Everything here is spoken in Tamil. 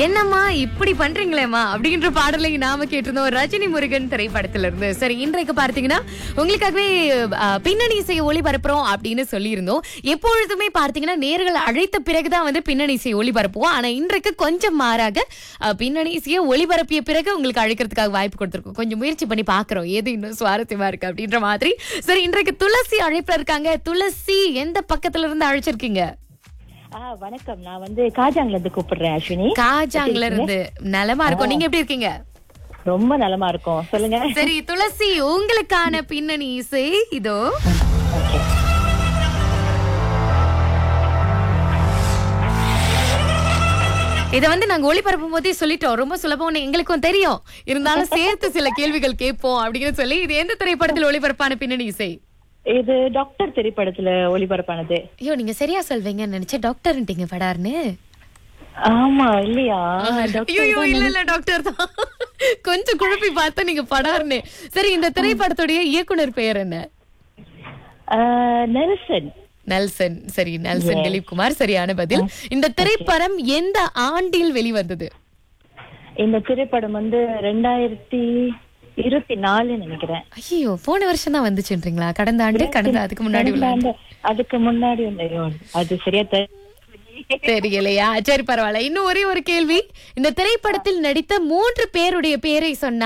என்னம்மா இப்படி பண்றீங்களேம்மா அப்படின்ற பாடலை நாம கேட்டிருந்தோம் ரஜினி முருகன் திரைப்படத்துல இருந்து சரி இன்றைக்கு பார்த்தீங்கன்னா உங்களுக்காகவே அஹ், பின்னணி இசை ஒளிபரப்புறோம் அப்படின்னு சொல்லியிருந்தோம் எப்பொழுதுமே பார்த்தீங்கன்னா நேர்கள் அழைத்த பிறகுதான் வந்து பின்னணி இசை ஒளிபரப்புவோம் ஆனா இன்றைக்கு கொஞ்சம் மாறாக அஹ், பின்னணி இசையை ஒளிபரப்பிய பிறகு உங்களுக்கு அழைக்கிறதுக்காக வாய்ப்பு கொடுத்துருக்கோம் கொஞ்சம் முயற்சி பண்ணி பாக்குறோம் எது இன்னும் சுவாரஸ்யமா இருக்கு அப்படின்ற மாதிரி சரி இன்றைக்கு துளசி அழைப்புல இருக்காங்க துளசி எந்த பக்கத்துல இருந்து அழைச்சிருக்கீங்க ஆ வணக்கம் நான் வந்து காஜாங்ல இருந்து கூப்பிடுறேன் அஸ்வினி காஜாங்ல இருந்து நலமா இருக்கும் நீங்க எப்படி இருக்கீங்க ரொம்ப நலமா இருக்கும் சொல்லுங்க சரி துளசி உங்களுக்கான பின்னணி இசை இதோ Okay. இத வந்து நாங்க ஒளிபரப்பும் போதே சொல்லிட்டோம் ரொம்ப சுலபம்னு எங்களுக்கும் தெரியும் இருந்தாலும் சேர்த்து சில கேள்விகள் கேட்போம் அப்படின்னு சொல்லி இது எந்த திரைப்படத்தில் ஒளிபரப்பான பின்னணி இசை இது டாக்டர் திரைப்படத்துல ஒளிபரப்பானது ஐயோ நீங்க சரியா சொல்வீங்கன்னு நினைச்சேன் டாக்டர்ன்ட்டீங்க படார்னு ஆமா இல்லையா டாக்டர் ஐயோ இல்ல இல்ல டாக்டர் தான் கொஞ்சம் குழப்பி பார்த்தா நீங்க படார்னு சரி இந்த திரைப்படத்துடைய இயக்குனர் பெயர் என்ன ஆ, நெல்சன் நெல்சன் சரி நெல்சன் திலீப் குமார் சரியான பதில் இந்த திரைப்படம் எந்த ஆண்டில் வெளிவந்தது இந்த திரைப்படம் வந்து ரெண்டாயிரத்தி இருபத்தி நாலு நினைக்கிறேன் ஐயோ போன வருஷம் தான் வந்துச்சுன்றீங்களா கடந்த ஆண்டு கடந்த அதுக்கு முன்னாடி உள்ள கடந்த ஆண்டு, அதுக்கு முன்னாடி உள்ள ஐயோ, அது சரியா தெரியல. தெரியலையா சரி பரவாயில்ல இன்னும் ஒரே ஒரு கேள்வி இந்த திரைப்படத்தில் நடித்த மூன்று பேருடைய பேரை சொன்னா